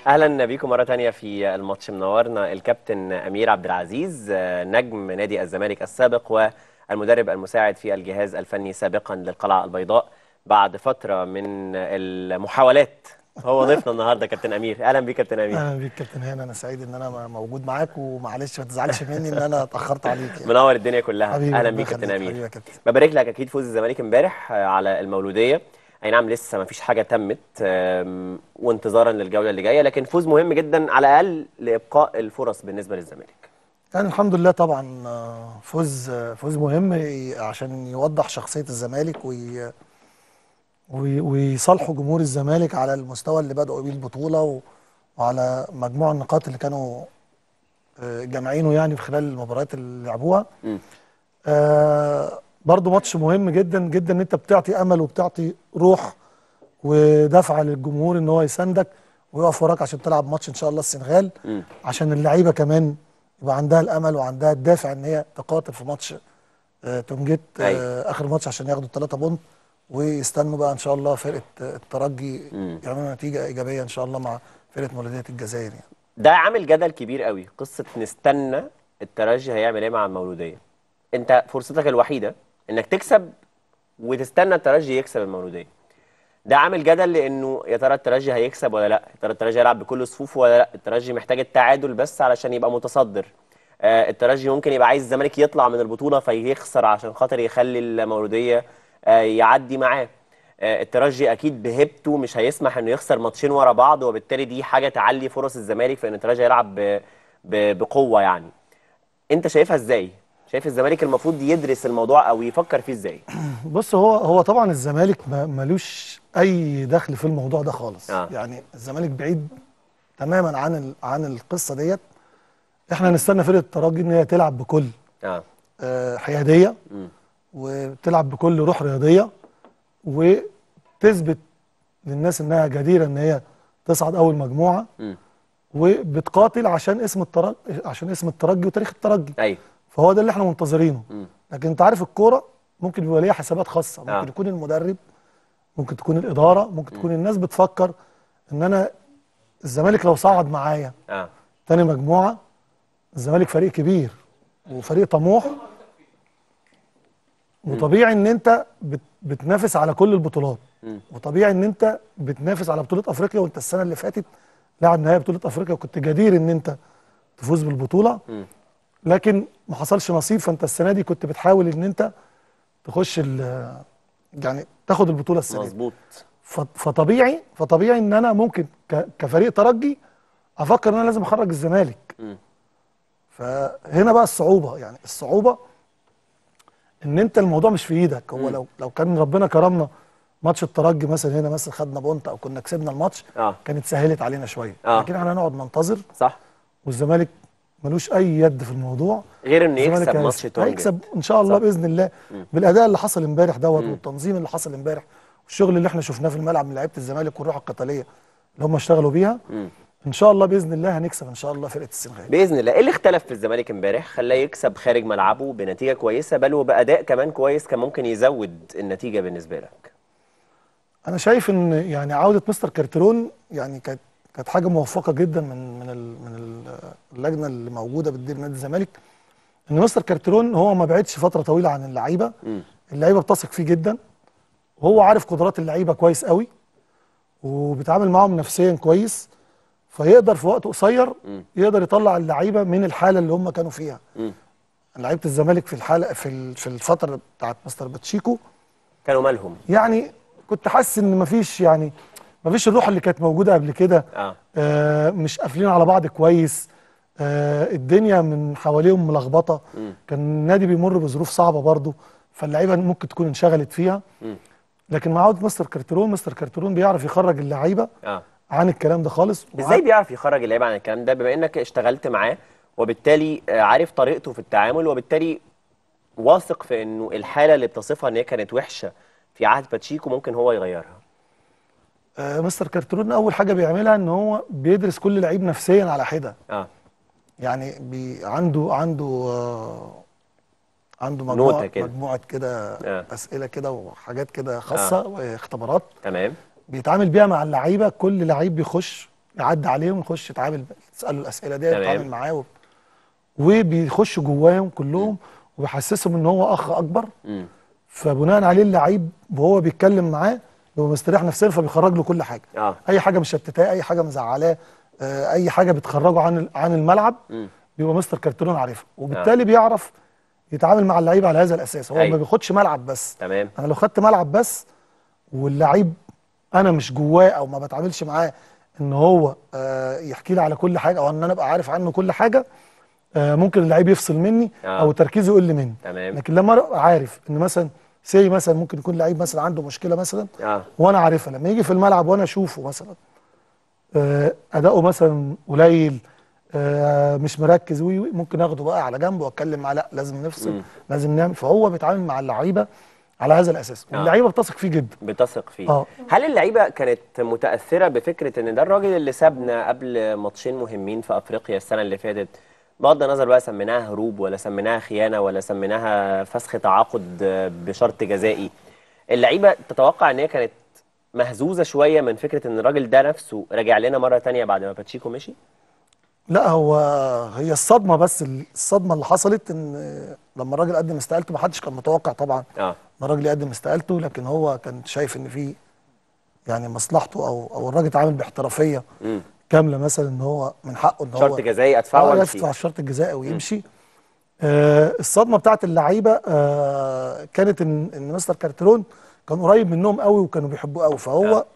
اهلا بيكم مره تانية في الماتش منورنا الكابتن امير عبد العزيز آه، نجم نادي الزمالك السابق والمدرب المساعد في الجهاز الفني سابقا للقلعه البيضاء بعد فتره من المحاولات هو ضيفنا النهارده كابتن امير اهلا بيك كابتن امير اهلا بيك كابتن هاني انا سعيد ان انا موجود معاك ومعلش ما تزعلش مني ان انا اتاخرت عليك يعني. منور الدنيا كلها حبيبي اهلا ربنا بيك كابتن يخليك. امير حبيبي يا كابتن ببارك لك اكيد فوز الزمالك امبارح آه، على المولوديه اي نعم لسه ما فيش حاجه تمت آم، وانتظارا للجوله اللي جايه لكن فوز مهم جدا على الاقل لابقاء الفرص بالنسبه للزمالك يعني الحمد لله طبعا آه، فوز آه، فوز مهم ي- عشان يوضح شخصيه الزمالك وي وي- ويصالحوا جمهور الزمالك على المستوى اللي بدأوا بيه البطوله و- وعلى مجموع النقاط اللي كانوا آه، جامعينه يعني في خلال المباريات اللي لعبوها مم. آه برضو ماتش مهم جدا جدا ان انت بتعطي امل وبتعطي روح ودفعه للجمهور ان هو يساندك ويقف وراك عشان تلعب ماتش ان شاء الله السنغال مم. عشان اللعيبه كمان يبقى عندها الامل وعندها الدافع ان هي تقاتل في ماتش آه تونجيت أيوة. آه اخر ماتش عشان ياخدوا الثلاثه بونت ويستنوا بقى ان شاء الله فرقه آه، الترجي مم. يعملوا نتيجه ايجابيه ان شاء الله مع فرقه مولوديه الجزائر يعني ده عامل جدل كبير قوي قصه نستنى الترجي هيعمل ايه مع المولوديه انت فرصتك الوحيده انك تكسب وتستنى الترجي يكسب المولوديه ده عامل جدل لانه يا ترى الترجي هيكسب ولا لا يا ترى الترجي هيلعب بكل صفوفه ولا لا الترجي محتاج التعادل بس علشان يبقى متصدر آه الترجي ممكن يبقى عايز الزمالك يطلع من البطوله فيخسر عشان خاطر يخلي المولوديه آه يعدي معاه آه الترجي اكيد بهيبته مش هيسمح انه يخسر ماتشين ورا بعض وبالتالي دي حاجه تعلي فرص الزمالك في ان الترجي يلعب ب- ب- بقوه يعني انت شايفها ازاي شايف الزمالك المفروض يدرس الموضوع او يفكر فيه ازاي بص هو هو طبعا الزمالك ما- ملوش اي دخل في الموضوع ده خالص آه. يعني الزمالك بعيد تماما عن ال- عن القصه ديت احنا نستنى فرقه الترجي ان هي تلعب بكل اه آه، حياديه مم. وتلعب بكل روح رياضيه وتثبت للناس انها جديره ان هي تصعد اول مجموعه مم. وبتقاتل عشان اسم الترجي عشان اسم الترجي وتاريخ الترجي ايوه فهو ده اللي احنا منتظرينه مم. لكن انت عارف الكوره ممكن يبقى ليها حسابات خاصه ممكن آه. يكون المدرب ممكن تكون الاداره ممكن تكون الناس بتفكر ان انا الزمالك لو صعد معايا اه تاني مجموعه الزمالك فريق كبير وفريق طموح وطبيعي ان انت بت بتنافس على كل البطولات مم. وطبيعي ان انت بتنافس على بطوله افريقيا وانت السنه اللي فاتت لاعب نهائي بطوله افريقيا وكنت جدير ان انت تفوز بالبطوله مم. لكن ما حصلش نصيب فانت السنه دي كنت بتحاول ان انت تخش ال- يعني تاخد البطوله السنه دي مظبوط ف- فطبيعي فطبيعي ان انا ممكن ك- كفريق ترجي افكر ان انا لازم اخرج الزمالك مم. فهنا بقى الصعوبه يعني الصعوبه ان انت الموضوع مش في ايدك هو مم. لو لو كان ربنا كرمنا ماتش الترجي مثلا هنا مثلا خدنا بونت او كنا كسبنا الماتش اه كانت سهلت علينا شويه آه. لكن احنا هنقعد ننتظر صح والزمالك ملوش اي يد في الموضوع غير انه الزمالك يكسب هيكسب- ماتش تونجا هيكسب ان شاء الله صح. باذن الله مم. بالاداء اللي حصل امبارح دوت مم. والتنظيم اللي حصل امبارح والشغل اللي احنا شفناه في الملعب من لعيبه الزمالك والروح القتاليه اللي هم اشتغلوا بيها مم. ان شاء الله باذن الله هنكسب ان شاء الله فرقه السنغال باذن الله ايه اللي اختلف في الزمالك امبارح خلاه يكسب خارج ملعبه بنتيجه كويسه بل وباداء كمان كويس كان ممكن يزود النتيجه بالنسبه لك انا شايف ان يعني عوده مستر كارترون يعني كانت كانت حاجه موفقه جدا من من ال من ال- اللجنه اللي موجوده بتدير نادي الزمالك ان مستر كارترون هو ما بعدش فتره طويله عن اللعيبه مم. اللعيبه بتثق فيه جدا وهو عارف قدرات اللعيبه كويس قوي وبيتعامل معاهم نفسيا كويس فيقدر في وقت قصير مم. يقدر يطلع اللعيبه من الحاله اللي هم كانوا فيها مم. لعيبه الزمالك في الحاله في ال- في الفتره بتاعت مستر باتشيكو كانوا مالهم يعني كنت حاسس ان مفيش يعني مفيش الروح اللي كانت موجوده قبل كده اه آه مش قافلين على بعض كويس آه الدنيا من حواليهم ملخبطه مم. كان النادي بيمر بظروف صعبه برضه فاللعيبه ممكن تكون انشغلت فيها مم. لكن مع عوده مستر كارترون مستر كارترون بيعرف يخرج اللعيبه اه عن الكلام ده خالص ازاي بيعرف يخرج اللعيبه عن الكلام ده بما انك اشتغلت معاه وبالتالي آه، عارف طريقته في التعامل وبالتالي واثق في انه الحاله اللي بتصفها ان هي كانت وحشه في عهد باتشيكو ممكن هو يغيرها آه مستر كارترون اول حاجه بيعملها ان هو بيدرس كل لعيب نفسيا على حده اه يعني بي عنده عنده آه عنده مجموعه نوتة كده. مجموعه كده آه. اسئله كده وحاجات كده خاصه واختبارات تمام بيتعامل بيها مع اللعيبه كل لعيب بيخش يعدي عليهم يخش يتعامل تساله الاسئله دي تمام. يتعامل معاه وب- وبيخش جواهم كلهم وبيحسسهم ان هو اخ اكبر مم. فبناء عليه اللعيب وهو بيتكلم معاه بيبقى مستريح نفسيا فبيخرج له كل حاجه اه اي حاجه مشتتاه اي حاجه مزعلاه آه، اي حاجه بتخرجه عن عن الملعب مم. بيبقى مستر كارترون عارفها وبالتالي بيعرف يتعامل مع اللعيبه على هذا الاساس هو أيوة. ما بياخدش ملعب بس تمام انا لو خدت ملعب بس واللعيب انا مش جواه او ما بتعاملش معاه ان هو آه، يحكي لي على كل حاجه او ان انا ابقى عارف عنه كل حاجه آه، ممكن اللعيب يفصل مني آه. او تركيزه يقل مني تمام لكن لما ابقى عارف ان مثلا سي مثلا ممكن يكون لعيب مثلا عنده مشكله مثلا اه وانا عارفها لما يجي في الملعب وانا اشوفه مثلا آه، اداؤه مثلا قليل آه، مش مركز وي وي، ممكن اخده بقى على جنب واتكلم معاه لا لازم نفصل مم. لازم نعمل فهو بيتعامل مع اللعيبه على هذا الاساس آه. واللعيبه بتثق فيه جدا بتثق فيه اه. هل اللعيبه كانت متاثره بفكره ان ده الراجل اللي سابنا قبل ماتشين مهمين في افريقيا السنه اللي فاتت بغض النظر بقى سميناها هروب ولا سميناها خيانه ولا سميناها فسخ تعاقد آه، بشرط جزائي اللعيبه تتوقع ان هي كانت مهزوزه شويه من فكره ان الراجل ده نفسه راجع لنا مره تانية بعد ما باتشيكو مشي لا هو هي الصدمه بس الصدمه اللي حصلت ان لما الراجل قدم استقالته ما حدش كان متوقع طبعا اه ان الراجل يقدم استقالته لكن هو كان شايف ان في يعني مصلحته او او الراجل اتعامل باحترافيه امم كامله مثلا ان هو من حقه ان هو شرط جزائي ادفعه اه وامشي يدفع الشرط الجزائي ويمشي آه الصدمه بتاعت اللعيبه آه كانت ان ان مستر كارترون كان قريب منهم قوي وكانوا بيحبوه قوي فهو آه.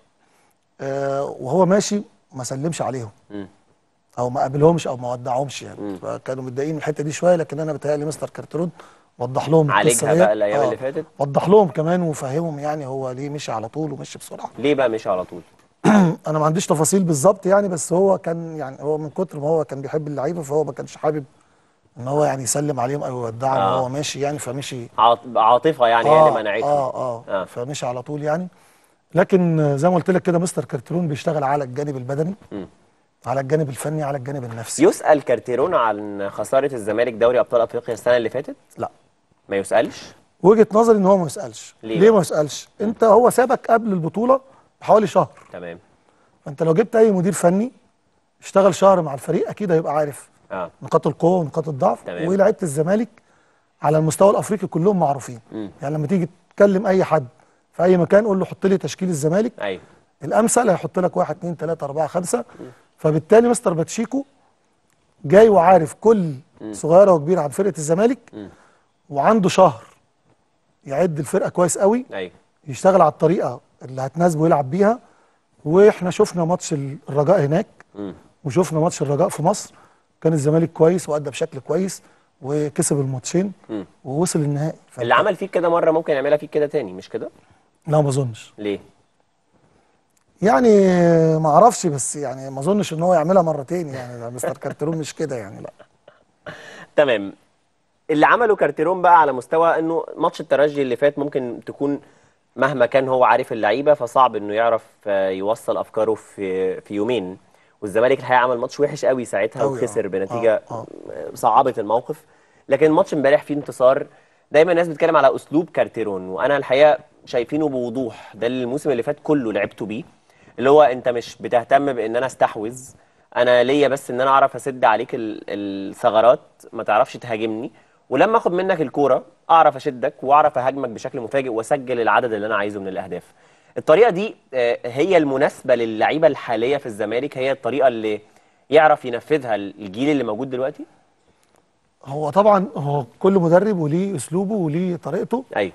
آه وهو ماشي ما سلمش عليهم مم. او ما قابلهمش او ما ودعهمش مم. يعني فكانوا متضايقين من الحته دي شويه لكن انا بتهيألي مستر كارترون وضح لهم عالجها القصه دي بقى الايام اللي فاتت وضح لهم كمان وفهمهم يعني هو ليه مشي على طول ومشي بسرعه ليه بقى مشي على طول انا ما عنديش تفاصيل بالظبط يعني بس هو كان يعني هو من كتر ما هو كان بيحب اللعيبه فهو ما كانش حابب ان هو يعني يسلم عليهم او يودعهم آه. وهو ماشي يعني فمشي عاط- عاطفه يعني هي اللي منعته اه اه, آه. آه فمشي على طول يعني لكن آه، زي ما قلت لك كده مستر كارترون بيشتغل على الجانب البدني مم. على الجانب الفني على الجانب النفسي يسأل كارتيرون عن خسارة الزمالك دوري أبطال أفريقيا السنة اللي فاتت؟ لا ما يسألش؟ وجهه نظري ان هو ما يسالش ليه ليه بقى؟ ما يسالش انت هو سابك قبل البطوله بحوالي شهر تمام فانت لو جبت اي مدير فني اشتغل شهر مع الفريق اكيد هيبقى عارف اه نقاط القوه ونقاط الضعف تمام. ولاعيبه الزمالك على المستوى الافريقي كلهم معروفين مم. يعني لما تيجي تكلم اي حد في اي مكان قول له حط لي تشكيل الزمالك أيوه الامثل هيحط لك واحد اتنين تلاته اربعه خمسه فبالتالي مستر باتشيكو جاي وعارف كل صغيره وكبيره عن فرقه الزمالك مم. وعنده شهر يعد الفرقه كويس قوي أيوه يشتغل على الطريقه اللي هتناسبه ويلعب بيها واحنا شفنا ماتش الرجاء هناك مم. وشفنا ماتش الرجاء في مصر كان الزمالك كويس وادى بشكل كويس وكسب الماتشين مم. ووصل النهائي فأنت- اللي عمل فيك كده مرة ممكن يعملها فيك كده تاني مش كده؟ لا ما اظنش ليه؟ يعني ما اعرفش بس يعني ما اظنش ان هو يعملها مرتين يعني ده مستر كارترون مش كده يعني لا تمام اللي عمله كارتيرون بقى على مستوى انه ماتش الترجي اللي فات ممكن تكون مهما كان هو عارف اللعيبه فصعب انه يعرف آه، يوصل افكاره في في يومين والزمالك الحقيقه عمل ماتش وحش قوي ساعتها أوي، وخسر آه. بنتيجه آه، صعبت الموقف لكن ماتش امبارح فيه انتصار دايما الناس بتتكلم على اسلوب كارتيرون وانا الحقيقه شايفينه بوضوح ده اللي الموسم اللي فات كله لعبته بيه اللي هو انت مش بتهتم بان انا استحوذ انا ليا بس ان انا اعرف اسد عليك ال- الثغرات ما تعرفش تهاجمني ولما اخد منك الكوره اعرف اشدك واعرف اهاجمك بشكل مفاجئ واسجل العدد اللي انا عايزه من الاهداف الطريقه دي آه، هي المناسبه للعيبه الحاليه في الزمالك هي الطريقه اللي يعرف ينفذها الجيل اللي موجود دلوقتي هو طبعا هو كل مدرب وليه اسلوبه وليه طريقته ايوه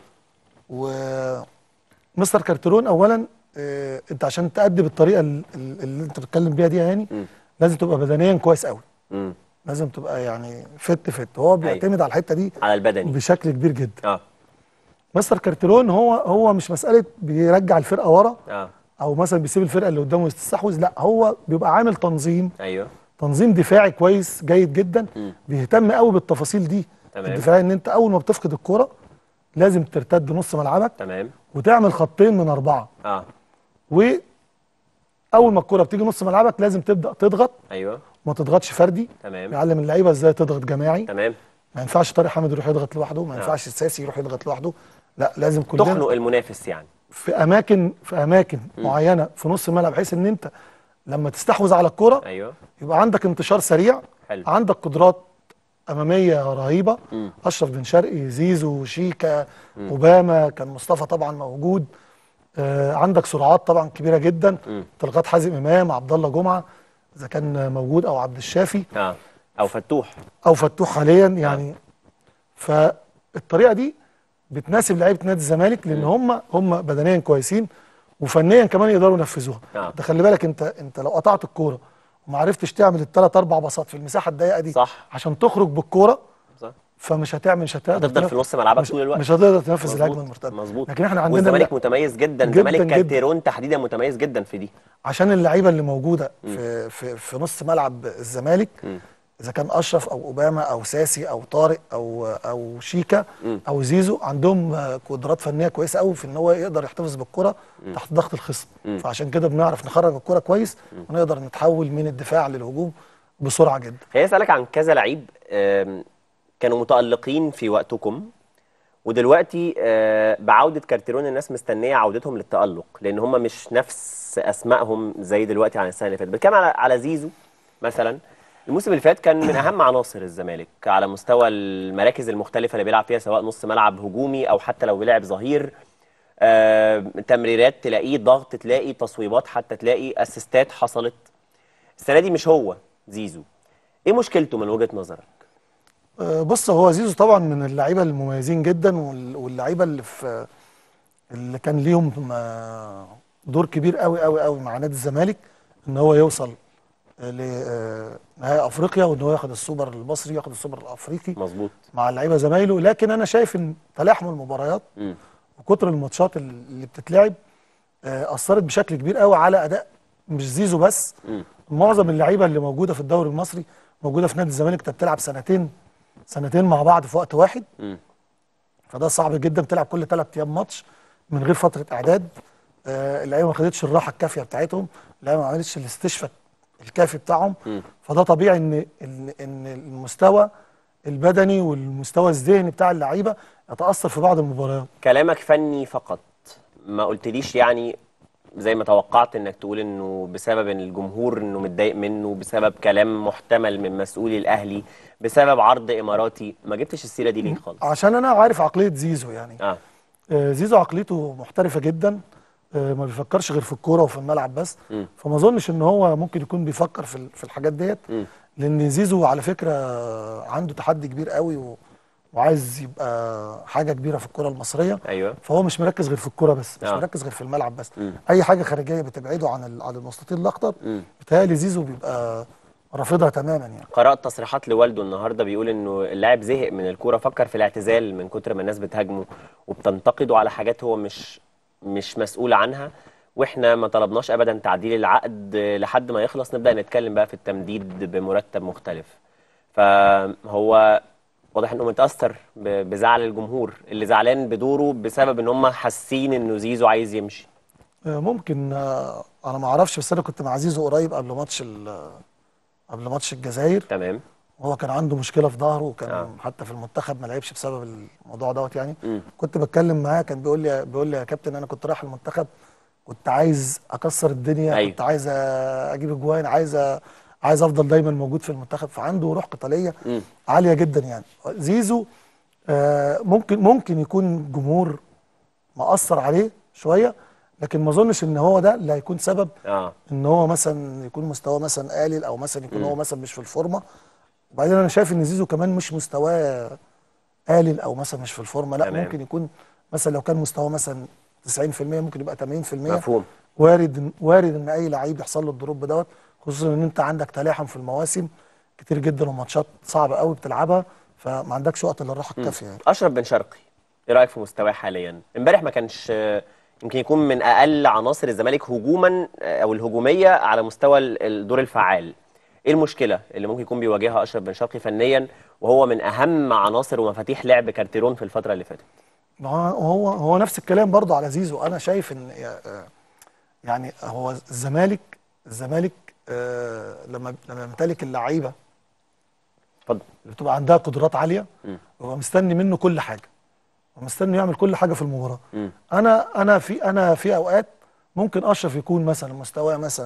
ومستر كارترون اولا آه، انت عشان تأدي بالطريقه ال- ال- اللي انت بتتكلم بيها دي يعني مم. لازم تبقى بدنيا كويس قوي امم لازم تبقى يعني فت فت هو بيعتمد على الحته دي على البدني بشكل كبير جدا اه مستر كارترون هو هو مش مساله بيرجع الفرقه ورا اه او مثلا بيسيب الفرقه اللي قدامه يستحوذ لا هو بيبقى عامل تنظيم ايوه تنظيم دفاعي كويس جيد جدا مم. بيهتم قوي بالتفاصيل دي تمام. الدفاعيه ان انت اول ما بتفقد الكوره لازم ترتد نص ملعبك تمام وتعمل خطين من اربعه اه واول ما الكوره بتيجي نص ملعبك لازم تبدا تضغط ايوه ما تضغطش فردي تمام يعلم اللعيبه ازاي تضغط جماعي تمام ما ينفعش طارق حامد يروح يضغط لوحده ما ينفعش الساسي يروح يضغط لوحده لا لازم كلنا تخنق المنافس يعني في اماكن في اماكن معينه في نص الملعب بحيث ان انت لما تستحوذ على الكوره ايوه يبقى عندك انتشار سريع حلو عندك قدرات اماميه رهيبه مم. اشرف بن شرقي زيزو شيكا اوباما كان مصطفى طبعا موجود آه عندك سرعات طبعا كبيره جدا مم. طلقات حازم امام عبد الله جمعه اذا كان موجود او عبد الشافي اه او فتوح او فتوح حاليا يعني فالطريقه دي بتناسب لعيبه نادي الزمالك لان هم هم بدنيا كويسين وفنيا كمان يقدروا ينفذوها آه. ده خلي بالك انت انت لو قطعت الكوره وما عرفتش تعمل الثلاث اربع باصات في المساحه الضيقه دي صح عشان تخرج بالكوره صح فمش هتعمل مش هتقدر هتفضل تنف- في نص ملعبك مش, طول الوقت مش هتقدر تنفذ مظبوط، الهجمه المرتده مظبوط لكن احنا عندنا والزمالك الل- متميز جدا جداً الزمالك جداً. كالتيرون تحديدا متميز جدا في دي عشان اللعيبه اللي موجوده في في في نص ملعب الزمالك مم. اذا كان اشرف او اوباما او ساسي او طارق او او شيكا مم. او زيزو عندهم آه، قدرات فنيه كويسه قوي في ان هو يقدر يحتفظ بالكره تحت ضغط الخصم مم. فعشان كده بنعرف نخرج الكره كويس ونقدر نتحول من الدفاع للهجوم بسرعه جدا خليني اسالك عن كذا لعيب آم، كانوا متالقين في وقتكم ودلوقتي آه، بعوده كارتيرون الناس مستنيه عودتهم للتالق لان هم مش نفس اسمائهم زي دلوقتي عن السنه اللي فاتت بتكلم على على زيزو مثلا الموسم اللي فات كان من اهم عناصر الزمالك على مستوى المراكز المختلفه اللي بيلعب فيها سواء نص ملعب هجومي او حتى لو بيلعب ظهير آه، تمريرات تلاقيه ضغط تلاقي تصويبات حتى تلاقي اسيستات حصلت السنه دي مش هو زيزو ايه مشكلته من وجهه نظرك آه، بص هو زيزو طبعا من اللعيبه المميزين جدا وال- واللعيبه اللي في اللي كان ليهم آه، دور كبير قوي قوي قوي مع نادي الزمالك ان هو يوصل لنهائي افريقيا وان هو ياخد السوبر المصري ياخد السوبر الافريقي مظبوط مع اللعيبه زمايله لكن انا شايف ان تلاحم المباريات مم. وكتر الماتشات اللي بتتلعب آه، اثرت بشكل كبير قوي على اداء مش زيزو بس مم. معظم اللعيبه اللي موجوده في الدوري المصري موجوده في نادي الزمالك انت بتلعب سنتين سنتين مع بعض في وقت واحد مم. فده صعب جدا بتلعب كل ثلاث ايام ماتش من غير فتره اعداد آه، اللعيبه ما خدتش الراحه الكافيه بتاعتهم اللعيبه ما عملتش الاستشفاء الكافي بتاعهم مم. فده طبيعي ان ان ان المستوى البدني والمستوى الذهني بتاع اللعيبه يتاثر في بعض المباريات كلامك فني فقط ما قلتليش يعني زي ما توقعت انك تقول انه بسبب ان الجمهور انه متضايق منه بسبب كلام محتمل من مسؤولي الاهلي بسبب عرض اماراتي ما جبتش السيره دي ليه خالص عشان انا عارف عقليه زيزو يعني اه آه، زيزو عقليته محترفه جدا آه، ما بيفكرش غير في الكوره وفي الملعب بس مم. فما اظنش ان هو ممكن يكون بيفكر في ال- في الحاجات ديت مم. لان زيزو على فكره عنده تحدي كبير قوي و... وعايز يبقى حاجه كبيره في الكره المصريه ايوه فهو مش مركز غير في الكوره بس مش آه. مركز غير في الملعب بس مم. اي حاجه خارجيه بتبعده عن ال... عن المستطيل الاخضر مم. بيتهيألي زيزو بيبقى رافضها تماما يعني قرات تصريحات لوالده النهارده بيقول انه اللاعب زهق من الكوره فكر في الاعتزال من كتر ما الناس بتهاجمه وبتنتقده على حاجات هو مش مش مسؤول عنها واحنا ما طلبناش ابدا تعديل العقد لحد ما يخلص نبدا نتكلم بقى في التمديد بمرتب مختلف فهو واضح انه متاثر ب- بزعل الجمهور اللي زعلان بدوره بسبب ان هم حاسين انه زيزو عايز يمشي آه، ممكن آه، انا ما اعرفش بس انا كنت مع زيزو قريب قبل ماتش ال- قبل ماتش الجزائر تمام هو كان عنده مشكله في ظهره وكان آه. آه. حتى في المنتخب ما لعبش بسبب الموضوع دوت يعني مم. كنت بتكلم معاه كان بيقول لي بيقول لي يا كابتن انا كنت رايح المنتخب كنت عايز اكسر الدنيا أيوة. أيوه. كنت عايز اجيب اجوان عايز أ- عايز افضل دايما موجود في المنتخب فعنده روح قتاليه مم. عاليه جدا يعني زيزو آه ممكن ممكن يكون جمهور مأثر عليه شويه لكن ما اظنش ان هو ده اللي هيكون سبب اه ان هو مثلا يكون مستواه مثلا قليل او مثلا يكون مم. هو مثلا مش في الفورمه وبعدين انا شايف ان زيزو كمان مش مستواه قليل او مثلا مش في الفورمه لا تمام. ممكن يكون مثلا لو كان مستواه مثلا 90% ممكن يبقى 80% مفهوم وارد وارد ان اي لعيب يحصل له الدروب دوت خصوصا ان انت عندك تلاحم في المواسم كتير جدا وماتشات صعبه قوي بتلعبها فما عندكش وقت للراحه الكافيه يعني اشرف بن شرقي ايه رايك في مستواه حاليا امبارح ما كانش آه، يمكن يكون من اقل عناصر الزمالك هجوما آه، او الهجوميه على مستوى ال- الدور الفعال ايه المشكله اللي ممكن يكون بيواجهها اشرف بن شرقي فنيا وهو من اهم عناصر ومفاتيح لعب كارتيرون في الفتره اللي فاتت ما هو هو هو نفس الكلام برضه على زيزو انا شايف ان آه، يعني هو الزمالك الزمالك آه، لما لما يمتلك اللعيبه اتفضل اللي بتبقى عندها قدرات عاليه مم. ببقى مستني منه كل حاجه ومستني يعمل كل حاجه في المباراه مم. انا انا في انا في اوقات ممكن اشرف يكون مثلا مستواه مثلا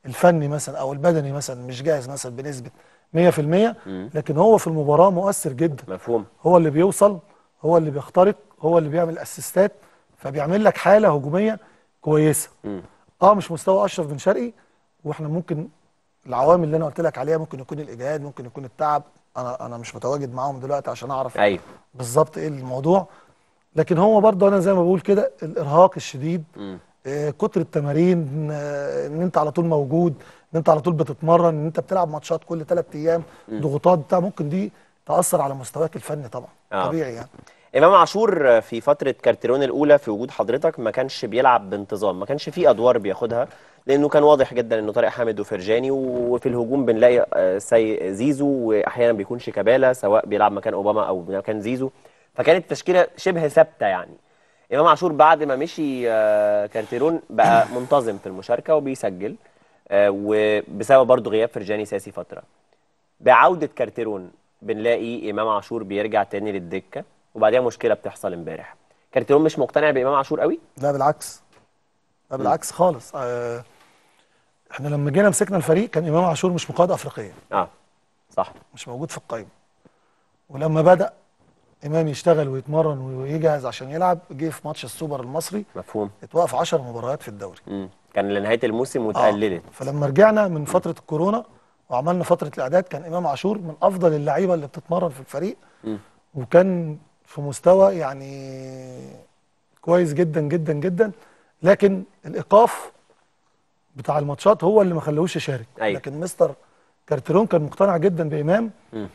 الفني مثلا او البدني مثلا مش جاهز مثلا بنسبه 100% مم. لكن هو في المباراه مؤثر جدا مفهوم هو اللي بيوصل هو اللي بيخترق هو اللي بيعمل اسيستات فبيعمل لك حاله هجوميه كويسه مم. اه مش مستوى اشرف بن شرقي واحنا ممكن العوامل اللي انا قلت لك عليها ممكن يكون الاجهاد ممكن يكون التعب انا انا مش متواجد معاهم دلوقتي عشان اعرف ايوه بالظبط ايه الموضوع لكن هو برضه انا زي ما بقول كده الارهاق الشديد مم. آه، كتر التمارين آه، ان انت على طول موجود ان انت على طول بتتمرن ان انت بتلعب ماتشات كل ثلاث ايام ضغوطات بتاع ممكن دي تاثر على مستواك الفني طبعا آه. طبيعي يعني امام عاشور في فتره كارتيرون الاولى في وجود حضرتك ما كانش بيلعب بانتظام ما كانش فيه ادوار بياخدها لانه كان واضح جدا انه طارق حامد وفرجاني وفي الهجوم بنلاقي آه، سي زيزو واحيانا بيكون شيكابالا سواء بيلعب مكان اوباما او مكان زيزو فكانت التشكيله شبه ثابته يعني امام عاشور بعد ما مشي آه، كارتيرون بقى منتظم في المشاركه وبيسجل آه، وبسبب برضه غياب فرجاني ساسي فتره بعودة كارتيرون بنلاقي إمام عاشور بيرجع تاني للدكة وبعديها مشكلة بتحصل امبارح كارتيرون مش مقتنع بإمام عاشور قوي لا بالعكس لا بالعكس خالص آه، احنا لما جينا مسكنا الفريق كان امام عاشور مش مقاده افريقيه اه صح مش موجود في القائمه ولما بدا امام يشتغل ويتمرن ويجهز عشان يلعب جه في ماتش السوبر المصري مفهوم اتوقف 10 مباريات في الدوري مم. كان لنهاية الموسم آه. واتقللت فلما رجعنا من فتره الكورونا وعملنا فتره الاعداد كان امام عاشور من افضل اللعيبه اللي بتتمرن في الفريق مم. وكان في مستوى يعني كويس جدا جدا جدا لكن الايقاف بتاع الماتشات هو اللي ما خلوش يشارك أيوة. لكن مستر كارتيرون كان مقتنع جدا بامام مم.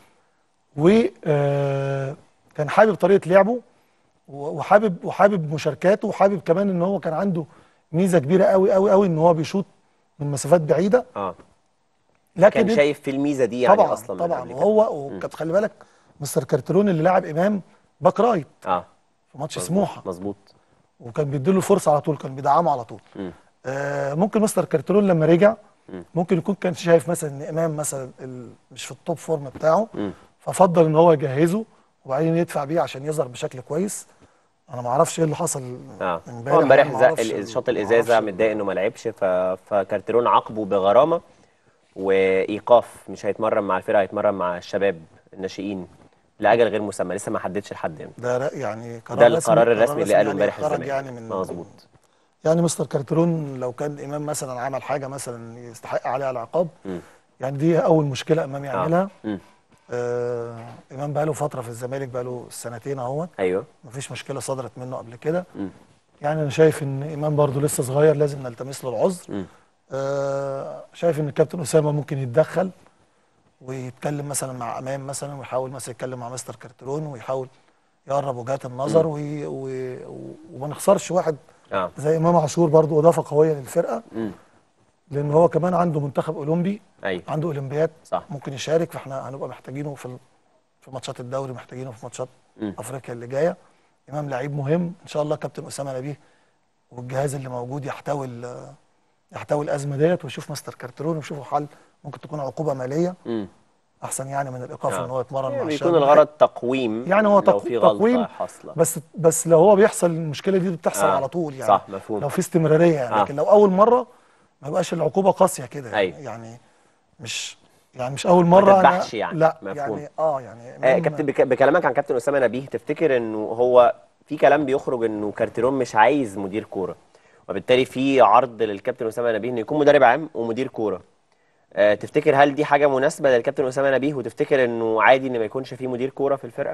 وكان حابب طريقه لعبه و- وحابب وحابب مشاركاته وحابب كمان ان هو كان عنده ميزه كبيره قوي قوي قوي ان هو بيشوط من مسافات بعيده اه لكن كان شايف في الميزة دي يعني طبعا أصلا من طبعا قبل كده. وهو وكانت خلي بالك مستر كارتيرون اللي لاعب امام باك رايت اه في ماتش مظبوط، سموحه مظبوط وكان بيديله فرصه على طول كان بيدعمه على طول مم. آه ممكن مستر كارتيرون لما رجع مم. ممكن يكون كان شايف مثلا ان امام مثلا ال- مش في التوب فورم بتاعه مم. ففضل ان هو يجهزه وبعدين يدفع بيه عشان يظهر بشكل كويس اه انا ما اعرفش ايه اللي حصل اه امبارح هو امبارح يعني ما زق أعرفش ال- ال- شاط ما الازازه أعرفش متضايق انه ما لعبش ف... فكارتيرون عاقبه بغرامه وايقاف مش هيتمرن مع الفرقه هيتمرن مع الشباب الناشئين لاجل غير مسمى لسه ما حددش الحد امتى ده ر- يعني قرار ده رسمي القرار الرسمي اللي قاله يعني امبارح خرج الزمالك يعني من مظبوط يعني مستر كارتيرون لو كان امام مثلا عمل حاجه مثلا يستحق عليها العقاب مم. يعني دي اول مشكله امام يعملها مم. آه امام بقاله فتره في الزمالك بقاله سنتين اهوت ايوه مفيش مشكله صدرت منه قبل كده مم. يعني انا شايف ان امام برضو لسه صغير لازم نلتمس له العذر مم. آه شايف ان الكابتن اسامه ممكن يتدخل ويتكلم مثلا مع امام مثلا ويحاول مثلا يتكلم مع مستر كارترون ويحاول يقرب وجهات النظر وي وي وما نخسرش واحد اه زي امام عاشور برضو اضافه قويه للفرقه مم. لان هو كمان عنده منتخب اولمبي ايوه عنده اولمبياد صح ممكن يشارك فاحنا هنبقى محتاجينه في ال- في ماتشات الدوري محتاجينه في ماتشات مم. افريقيا اللي جايه امام لعيب مهم ان شاء الله كابتن اسامه نبيه والجهاز اللي موجود يحتوي ال- يحتوي الازمه ديت ويشوف مستر كارترون ويشوفوا حل ممكن تكون عقوبه ماليه مم. احسن يعني من الايقاف آه. ان هو يتمرن مع بيكون الشباب الغرض تقويم يعني هو لو تق- في غلطه تقويم حاصله بس بس لو هو بيحصل المشكله دي بتحصل آه. على طول يعني صح مفهوم لو في استمراريه يعني آه. لكن لو اول مره ما يبقاش العقوبه قاسيه كده يعني, أيوة. يعني مش يعني مش اول مره تذبحش أنا يعني. لا مفهوم. يعني اه يعني آه إمام- كابتن بك... بكلامك عن كابتن اسامه نبيه تفتكر انه هو في كلام بيخرج انه كارتيرون مش عايز مدير كوره وبالتالي في عرض للكابتن اسامه نبيه انه يكون مدرب عام ومدير كوره آه تفتكر هل دي حاجه مناسبه للكابتن اسامه نبيه وتفتكر انه عادي ان ما يكونش في مدير كوره في الفرقه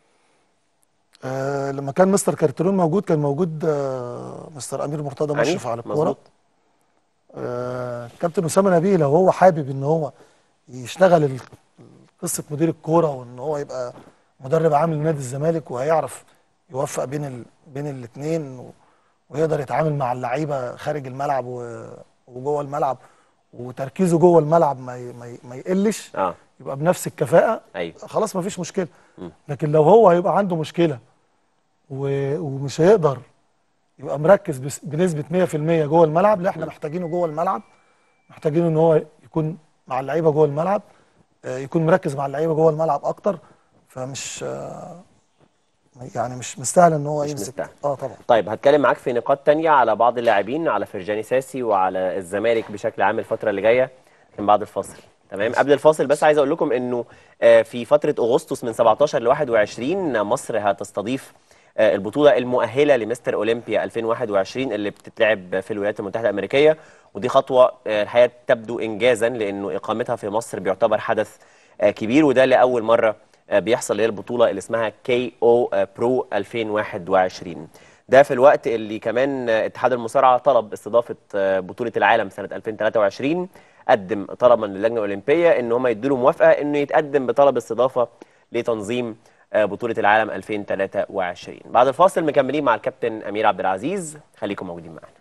آه لما كان مستر كارترون موجود كان موجود آه مستر امير مرتضى يعني مشرف على الكوره مظبوط آه كابتن اسامه نبيه لو هو حابب ان هو يشتغل ال- قصه مدير الكوره وان هو يبقى مدرب عام لنادي الزمالك وهيعرف يوفق بين ال... بين الاثنين ويقدر يتعامل مع اللعيبه خارج الملعب و... وجوه الملعب وتركيزه جوه الملعب ما ي... ما, ي... ما يقلش اه يبقى بنفس الكفاءه ايوه خلاص ما فيش مشكله مم. لكن لو هو هيبقى عنده مشكله و... ومش هيقدر يبقى مركز بس... بنسبه 100% جوه الملعب لا احنا محتاجينه جوه الملعب محتاجينه ان هو يكون مع اللعيبه جوه الملعب آه، يكون مركز مع اللعيبه جوه الملعب اكتر فمش آه، يعني مش مستاهل ان هو مش يمسك مستاهل. اه طبعا طيب هتكلم معاك في نقاط تانية على بعض اللاعبين على فرجاني ساسي وعلى الزمالك بشكل عام الفترة اللي جاية من بعد الفاصل تمام قبل الفاصل بس عايز اقول لكم انه آه، في فترة اغسطس من 17 ل 21 مصر هتستضيف آه، البطولة المؤهلة لمستر اولمبيا 2021 اللي بتتلعب في الولايات المتحدة الامريكية ودي خطوة آه، الحقيقة تبدو انجازا لانه اقامتها في مصر بيعتبر حدث آه، كبير وده لاول مرة آه، بيحصل اللي هي البطولة اللي اسمها كي او برو 2021 ده في الوقت اللي كمان آه، اتحاد المصارعة طلب استضافة آه، بطولة العالم سنة 2023 قدم طلبا للجنة الأولمبية ان هم يدوا له موافقة انه يتقدم بطلب استضافة لتنظيم آه، بطولة العالم 2023 بعد الفاصل مكملين مع الكابتن أمير عبد العزيز خليكم موجودين معنا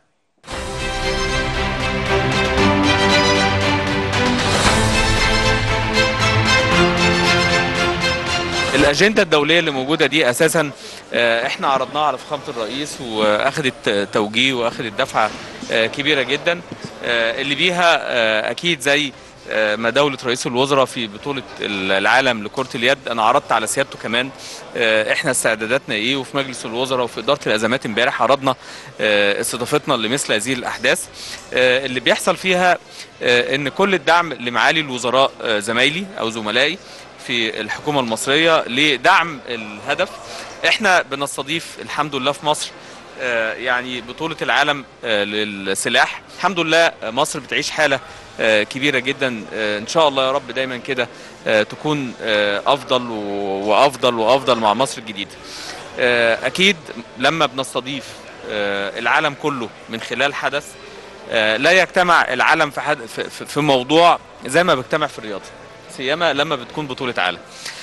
الاجنده الدوليه اللي موجوده دي اساسا آه، احنا عرضناها على فخامه الرئيس واخذت آه، توجيه واخذت دفعه آه، كبيره جدا آه، اللي بيها آه، اكيد زي آه، ما دولة رئيس الوزراء في بطولة العالم لكرة اليد أنا عرضت على سيادته كمان آه، إحنا استعداداتنا إيه وفي مجلس الوزراء وفي إدارة الأزمات امبارح عرضنا آه، استضافتنا لمثل هذه الأحداث آه، اللي بيحصل فيها آه، إن كل الدعم لمعالي الوزراء آه، زمايلي أو زملائي في الحكومة المصرية لدعم الهدف احنا بنستضيف الحمد لله في مصر آه، يعني بطولة العالم آه، للسلاح الحمد لله آه، مصر بتعيش حالة آه، كبيرة جدا آه، ان شاء الله يا رب دايما كده آه، تكون آه، افضل و- وافضل وافضل مع مصر الجديدة آه، اكيد لما بنستضيف آه، العالم كله من خلال حدث آه، لا يجتمع العالم في حد في- في في موضوع زي ما بيجتمع في الرياضة سيما لما بتكون بطولة عالم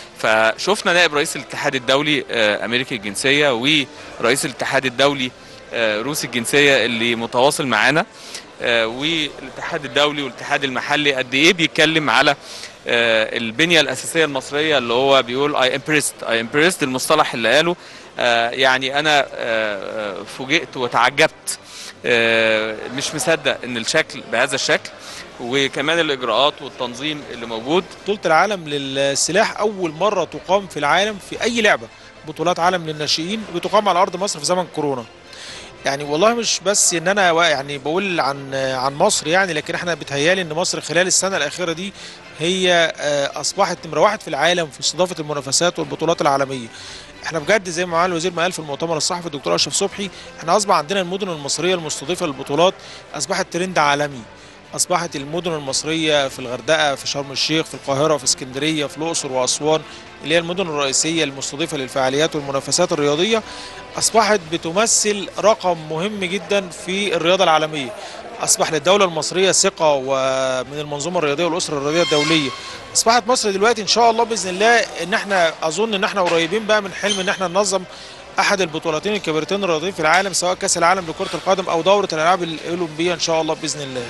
فشفنا نائب رئيس الاتحاد الدولي آه، امريكي الجنسيه ورئيس الاتحاد الدولي آه، روسي الجنسيه اللي متواصل معانا آه، والاتحاد الدولي والاتحاد المحلي قد ايه بيتكلم على آه، البنيه الاساسيه المصريه اللي هو بيقول اي امبرست اي امبرست المصطلح اللي قاله آه، يعني انا آه، آه، فوجئت وتعجبت آه، مش مصدق ان الشكل بهذا الشكل وكمان الاجراءات والتنظيم اللي موجود بطولة العالم للسلاح أول مرة تقام في العالم في أي لعبة بطولات عالم للناشئين بتقام على أرض مصر في زمن كورونا يعني والله مش بس ان انا وا- يعني بقول عن عن مصر يعني لكن احنا بتهيالي ان مصر خلال السنه الاخيره دي هي آه، اصبحت نمره واحد في العالم في استضافه المنافسات والبطولات العالميه احنا بجد زي ما معالي الوزير ما قال في المؤتمر الصحفي الدكتور اشرف صبحي احنا اصبح عندنا المدن المصريه المستضيفه للبطولات اصبحت ترند عالمي اصبحت المدن المصريه في الغردقه في شرم الشيخ في القاهره في اسكندريه في الاقصر واسوان اللي هي المدن الرئيسيه المستضيفه للفعاليات والمنافسات الرياضيه اصبحت بتمثل رقم مهم جدا في الرياضه العالميه اصبح للدوله المصريه ثقه ومن المنظومه الرياضيه والاسره الرياضيه الدوليه اصبحت مصر دلوقتي ان شاء الله باذن الله ان احنا اظن ان احنا قريبين بقى من حلم ان احنا ننظم احد البطولتين الكبيرتين الرياضيين في العالم سواء كاس العالم لكره القدم او دوره الالعاب الاولمبيه ان شاء الله باذن الله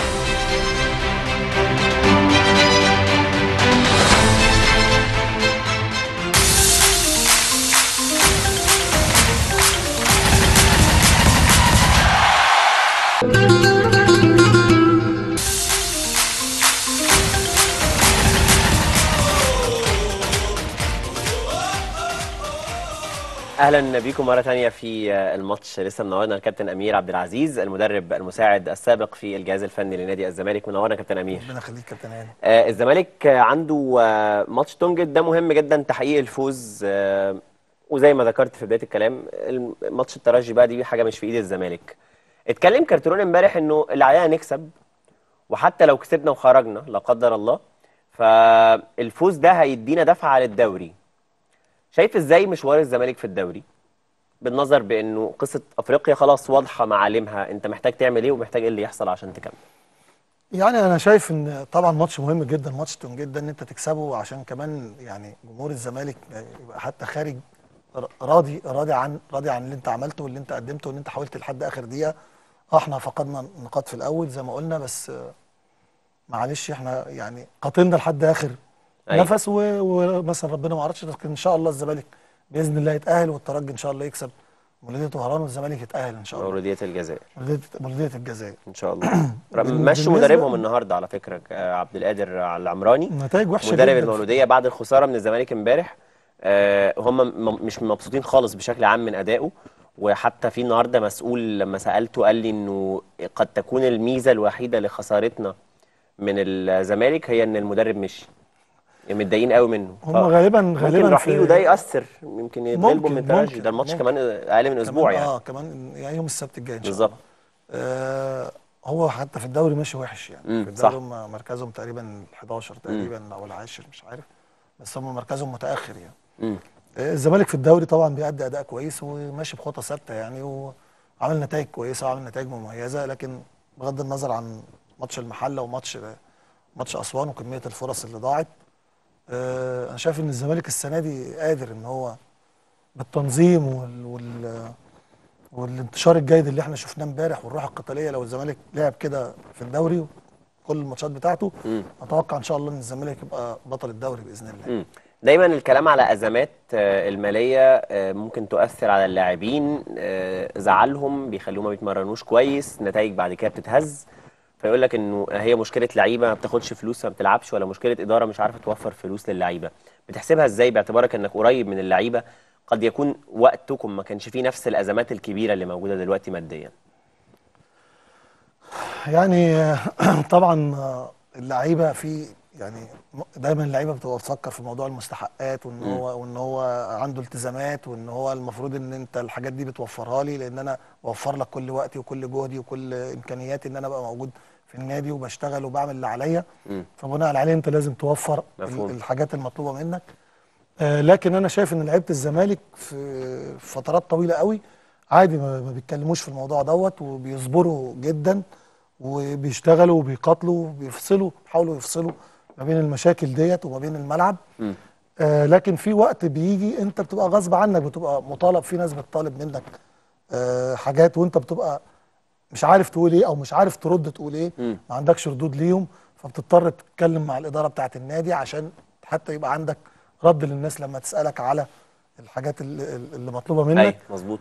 اهلا بيكم مره ثانيه في آه، الماتش لسه منورنا الكابتن امير عبد العزيز المدرب المساعد السابق في الجهاز الفني لنادي الزمالك منورنا كابتن امير ربنا يخليك كابتن هاني آه، الزمالك آه، عنده آه، ماتش تونجت ده مهم جدا تحقيق الفوز آه، وزي ما ذكرت في بدايه الكلام الم- ماتش الترجي بقى دي حاجه مش في ايد الزمالك اتكلم كارترون امبارح انه اللي علينا نكسب وحتى لو كسبنا وخرجنا لا قدر الله فالفوز ده هيدينا دفعه للدوري شايف ازاي مشوار الزمالك في الدوري بالنظر بانه قصه افريقيا خلاص واضحه معالمها انت محتاج تعمل ايه ومحتاج ايه اللي يحصل عشان تكمل يعني انا شايف ان طبعا ماتش مهم جدا ماتش تون جدا ان انت تكسبه عشان كمان يعني جمهور الزمالك يبقى حتى خارج ر- راضي راضي عن راضي عن اللي انت عملته واللي انت قدمته وان انت حاولت لحد اخر دقيقه اه احنا فقدنا نقاط في الاول زي ما قلنا بس آه، معلش احنا يعني قاتلنا لحد اخر أيوة. نفس و- ومثلا ربنا ما عرضش لكن ان شاء الله الزمالك باذن الله يتاهل والترجي ان شاء الله يكسب مولوديه طهران والزمالك يتاهل ان شاء الله مولوديه الجزائر مولوديه مولوديه الجزائر ان شاء الله بال- مشوا بالنسبة- مدربهم النهارده على فكره آه، عبد القادر العمراني نتائج وحشه مدرب جدا المولوديه بعد الخساره من الزمالك امبارح آه، هم م- مش مبسوطين خالص بشكل عام من ادائه وحتى في النهارده مسؤول لما سالته قال لي انه قد تكون الميزه الوحيده لخسارتنا من الزمالك هي ان المدرب مشي يعني متضايقين قوي منه هم غالبا ممكن غالبا رحيله ده يأثر يمكن يتغلبوا من ممكن- الترجي ممكن- ده الماتش ممكن. كمان اقل من اسبوع كمان يعني اه كمان يعني يوم السبت الجاي ان شاء بالظبط الله آه هو حتى في الدوري ماشي وحش يعني مم، في الدوري صح. هم مركزهم تقريبا ال 11 تقريبا او العاشر مش عارف بس هم مركزهم متاخر يعني مم. آه، الزمالك في الدوري طبعا بيأدي اداء كويس وماشي بخطى ثابته يعني وعمل نتائج كويسه وعمل نتائج مميزه لكن بغض النظر عن ماتش المحله وماتش ماتش اسوان وكميه الفرص اللي ضاعت آه، انا شايف ان الزمالك السنه دي قادر ان هو بالتنظيم وال, وال والانتشار الجيد اللي احنا شفناه امبارح والروح القتاليه لو الزمالك لعب كده في الدوري كل الماتشات بتاعته مم. اتوقع ان شاء الله ان الزمالك يبقى بطل الدوري باذن الله مم. دايما الكلام على ازمات آه، الماليه آه، ممكن تؤثر على اللاعبين آه، زعلهم بيخليهم ما بيتمرنوش كويس نتائج بعد كده بتتهز فيقول لك انه هي مشكله لعيبه ما بتاخدش فلوس ما بتلعبش ولا مشكله اداره مش عارفه توفر فلوس للعيبه بتحسبها ازاي باعتبارك انك قريب من اللعيبه قد يكون وقتكم ما كانش فيه نفس الازمات الكبيره اللي موجوده دلوقتي ماديا يعني آه، طبعا آه، اللعيبه في يعني م- دايما اللعيبه بتبقى بتفكر في موضوع المستحقات وان هو وان هو عنده التزامات وان هو المفروض ان انت الحاجات دي بتوفرها لي لان انا بوفر لك كل وقتي وكل جهدي وكل امكانياتي ان انا ابقى موجود في النادي وبشتغل وبعمل اللي عليا مم. فبناء عليه انت لازم توفر مفهوم. ال- الحاجات المطلوبه منك آه، لكن انا شايف ان لعيبه الزمالك في فترات طويله قوي عادي ما ما بيتكلموش في الموضوع دوت وبيصبروا جدا وبيشتغلوا وبيقاتلوا وبيفصلوا بيحاولوا يفصلوا ما بين المشاكل ديت وما بين الملعب مم. آه لكن في وقت بيجي انت بتبقى غصب عنك بتبقى مطالب في ناس بتطالب منك آه حاجات وانت بتبقى مش عارف تقول ايه او مش عارف ترد تقول ايه مم. ما عندكش ردود ليهم فبتضطر تتكلم مع الاداره بتاعه النادي عشان حتى يبقى عندك رد للناس لما تسالك على الحاجات اللي, اللي مطلوبه منك اي مظبوط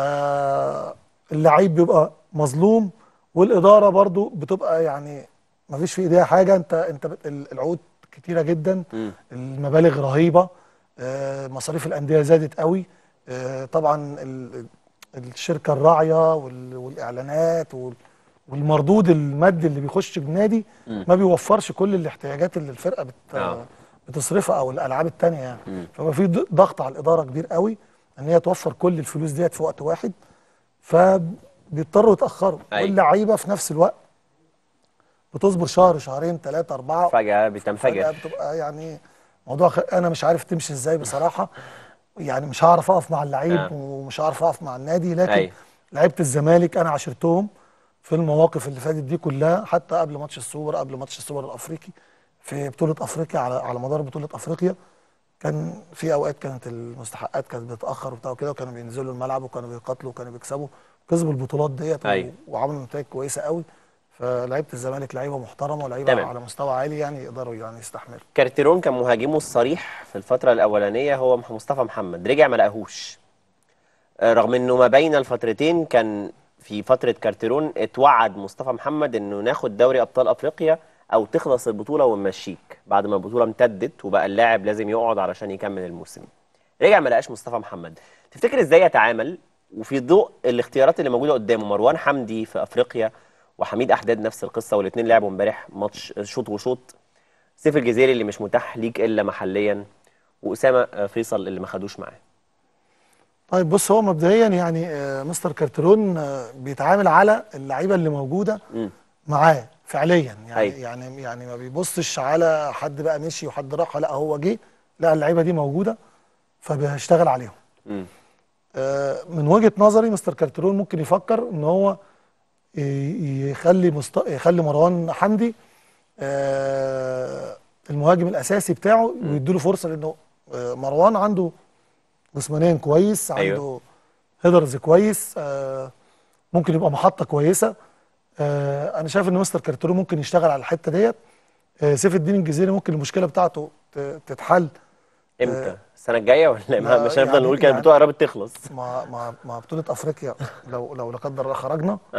فاللعيب بيبقى مظلوم والاداره برضو بتبقى يعني ما فيش في ايديها حاجه انت انت بت- ال- العقود كتيره جدا مم. المبالغ رهيبه آه، مصاريف الانديه زادت قوي آه، طبعا ال- الشركه الراعيه وال- والاعلانات وال- والمردود المادي اللي بيخش النادي مم. ما بيوفرش كل الاحتياجات اللي الفرقه بت آه. بتصرفها او الالعاب التانيه يعني مم. فبقى في ض- ضغط على الاداره كبير قوي ان هي توفر كل الفلوس ديت في وقت واحد فبيضطروا يتاخروا أيوة. واللعيبه في نفس الوقت بتصبر شهر شهرين ثلاثه اربعه فجاه فجاه بتنفجر بتبقى يعني موضوع خ... انا مش عارف تمشي ازاي بصراحه يعني مش هعرف اقف مع اللعيب آه. ومش هعرف اقف مع النادي لكن أيوة. لعيبه الزمالك انا عاشرتهم في المواقف اللي فاتت دي كلها حتى قبل ماتش السوبر قبل ماتش السوبر الافريقي في بطوله افريقيا على على مدار بطوله افريقيا كان في اوقات كانت المستحقات كانت بتتاخر وبتاع كده وكانوا بينزلوا الملعب وكانوا بيقاتلوا وكانوا بيكسبوا كسبوا البطولات ديت و- أيوة. وعملوا نتائج كويسه قوي فلعيبه الزمالك لعيبه محترمه ولعيبه تمام. على مستوى عالي يعني يقدروا يعني يستحملوا كارتيرون كان مهاجمه الصريح في الفترة الأولانية هو مح- مصطفى محمد رجع ما لقاهوش آه، رغم انه ما بين الفترتين كان في فترة كارتيرون اتوعد مصطفى محمد انه ناخد دوري ابطال افريقيا او تخلص البطولة ونمشيك بعد ما البطولة امتدت وبقى اللاعب لازم يقعد علشان يكمل الموسم رجع ما لقاش مصطفى محمد تفتكر ازاي يتعامل وفي ضوء الاختيارات اللي موجودة قدامه مروان حمدي في افريقيا وحميد احداد نفس القصة والاثنين لعبوا امبارح ماتش شوط وشوط سيف الجزيري اللي مش متاح ليك الا محليا واسامه آه، فيصل اللي ما خدوش معاه طيب بص هو مبدئيا يعني آه، مستر كارترون آه، بيتعامل على اللعيبه اللي موجوده مم. معاه فعليا يعني أيوة. يعني يعني ما بيبصش على حد بقى مشي وحد راح لا هو جه لا اللعيبه دي موجوده فبيشتغل عليهم مم. آه، من وجهه نظري مستر كارترون ممكن يفكر ان هو ي- يخلي مست... يخلي مروان حمدي آه، المهاجم الاساسي بتاعه ويديله فرصه لانه آه، مروان عنده جسمانيا كويس عنده أيوه. هيدرز كويس آه، ممكن يبقى محطه كويسه آه، انا شايف ان مستر كارترون ممكن يشتغل على الحته ديت آه، سيف الدين الجزيري ممكن المشكله بتاعته ت- تتحل امتى السنه الجايه ولا ما ما مش هنفضل يعني- نقول كانت يعني- البطوله قربت تخلص مع مع مع بطوله افريقيا لو لو لا قدر الله خرجنا اه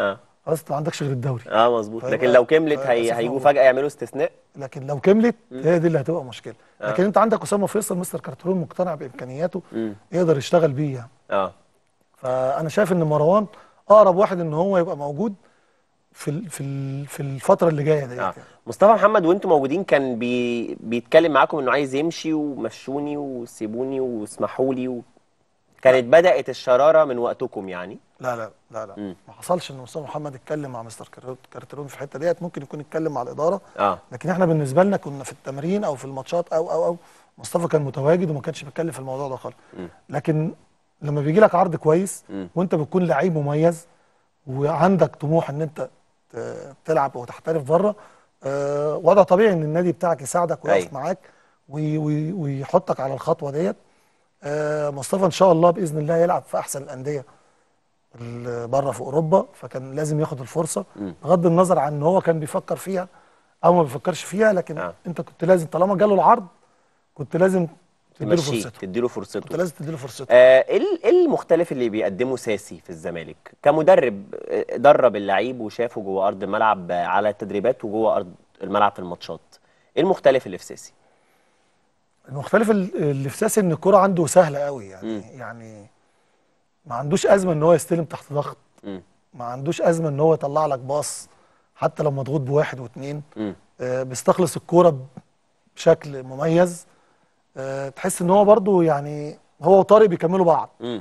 خلاص انت ما عندكش غير الدوري اه مظبوط فيبقى- لكن لو كملت فيبقى هي أسف هيجوا موجود. فجاه يعملوا استثناء لكن لو كملت هي دي اللي هتبقى مشكله آه. لكن انت عندك اسامه فيصل مستر كارترون مقتنع بامكانياته مم. يقدر يشتغل بيه يعني اه فانا شايف ان مروان اقرب واحد ان هو يبقى موجود في ال- في ال- في الفتره اللي جايه ديت اه يعني. مصطفى محمد وانتم موجودين كان بي... بيتكلم معاكم انه عايز يمشي ومشوني وسيبوني واسمحوا لي و... كانت بدأت الشرارة من وقتكم يعني لا لا لا لا مم. ما حصلش ان مصطفى محمد اتكلم مع مستر كارت- كارترون في الحته ديت ممكن يكون اتكلم مع الاداره اه لكن احنا بالنسبه لنا كنا في التمرين او في الماتشات او او او مصطفى كان متواجد وما كانش بيتكلم في الموضوع ده خالص مم. لكن لما بيجي لك عرض كويس مم. وانت بتكون لعيب مميز وعندك طموح ان انت ت- تلعب وتحترف بره آه، وضع طبيعي ان النادي بتاعك يساعدك ويقف أيوة. معاك وي- وي- ويحطك على الخطوه ديت آه، مصطفى ان شاء الله باذن الله يلعب في احسن الانديه اللي بره في اوروبا فكان لازم ياخد الفرصه مم. بغض النظر عن ان هو كان بيفكر فيها او ما بيفكرش فيها لكن آه. انت كنت لازم طالما جاله العرض كنت لازم تديله تمشيه فرصته تديله كنت فرصته لازم تديله فرصته آه، ايه ال- إيه المختلف اللي بيقدمه ساسي في الزمالك كمدرب آه، درب اللعيب وشافه جوه ارض الملعب آه، على التدريبات وجوه ارض الملعب في الماتشات ايه المختلف اللي في ساسي المختلف ال- اللي في ساسي ان الكرة عنده سهله قوي يعني مم. يعني ما عندوش ازمه ان هو يستلم تحت ضغط مم. ما عندوش ازمه ان هو يطلع لك باص حتى لو مضغوط بواحد واثنين مم. آه، بيستخلص الكوره بشكل مميز آه، تحس ان هو برضو يعني هو وطارق بيكملوا بعض مم.